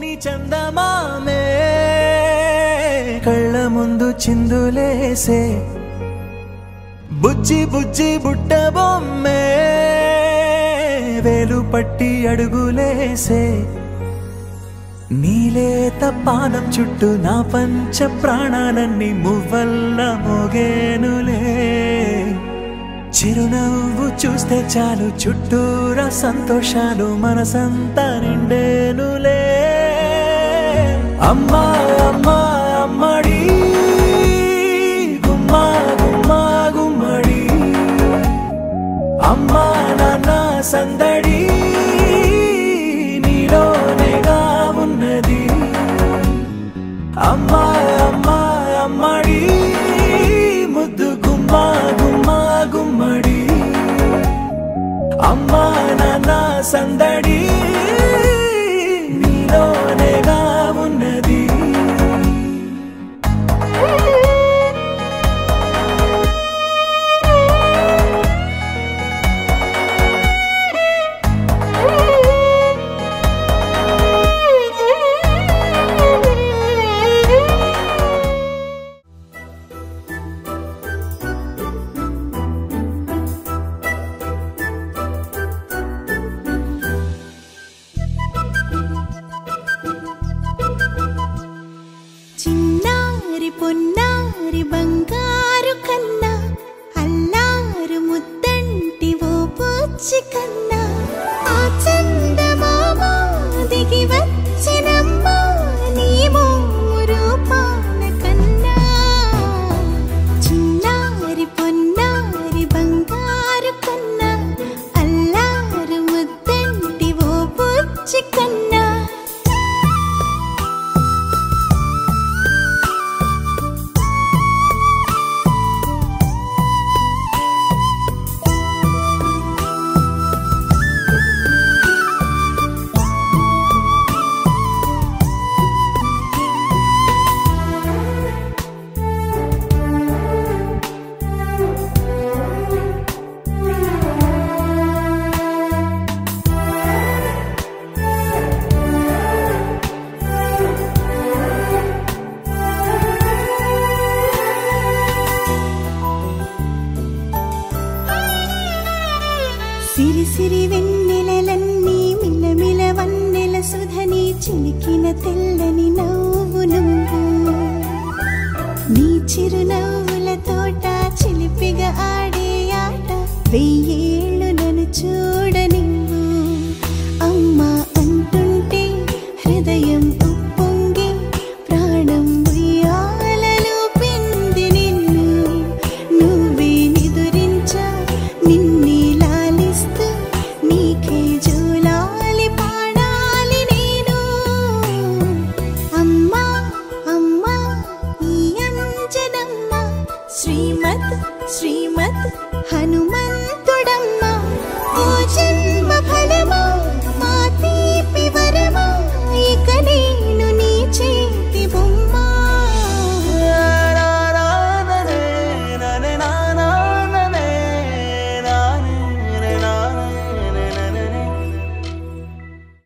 తెల్లని చందమామే కళ్ళ ముందు చిందులేసే బుజ్జి బుజ్జి బుట్ట బొమ్మే వేలు పట్టి అడుగులేసే నీలేత పానం చుట్టూ నా పంచ ప్రాణాలన్నీ మువ్వల్ల మోగేనులే చిరునవ్వు చూస్తే చాలు చుట్టూరా సంతోషాలు మనసంతా నిండేనులే అమ్మా అమ్మా అమ్మడి గుమ్మా గుమ్మా గుమ్మడి అమ్మా నాన్న సందడి నీలోనేగా ఉన్నది అమ్మా అమ్మా అమ్మడి ముద్దు గుమ్మా గుమ్మా గుమ్మడి అమ్మా నాన్న సందడి నీలోనేగా ఉన్నది చిన్నారి పొన్నారి బంగారు కన్నా అల్లారు ముద్దంటి ఓ పుచ్చి కన్నా ఆ చందమామ దిగి వచ్చినమ్మా నీ మోము రూపాన కన్నా చిన్నారి పొన్నారి బంగారు కన్నా అల్లారు ముద్దంటి ఓ పుచ్చి కన్నా సిరి సిరి వెన్నెలలన్నీ మిలమిల వన్నెల సుధని చిలికిన తెల్లని నవ్వు నువ్వు నీ చిరునవ్వుల తోట చిలిపిగా ఆడే ఆట వెయ్యేళ్ళు నన్ను చూడ నువ్వు అమ్మా అంటుంటే హృదయం ఉప్పొంగి ప్రాణం ఉయ్యాలలో పింది నిన్ను నువ్వే నిదురించా నిన్నే లాలిస్తూ నీకే జోలాలి పాడాలి నేను అమ్మా అమ్మా ఈ అంజనమ్మ శ్రీమత్ శ్రీమత్ హనుమంత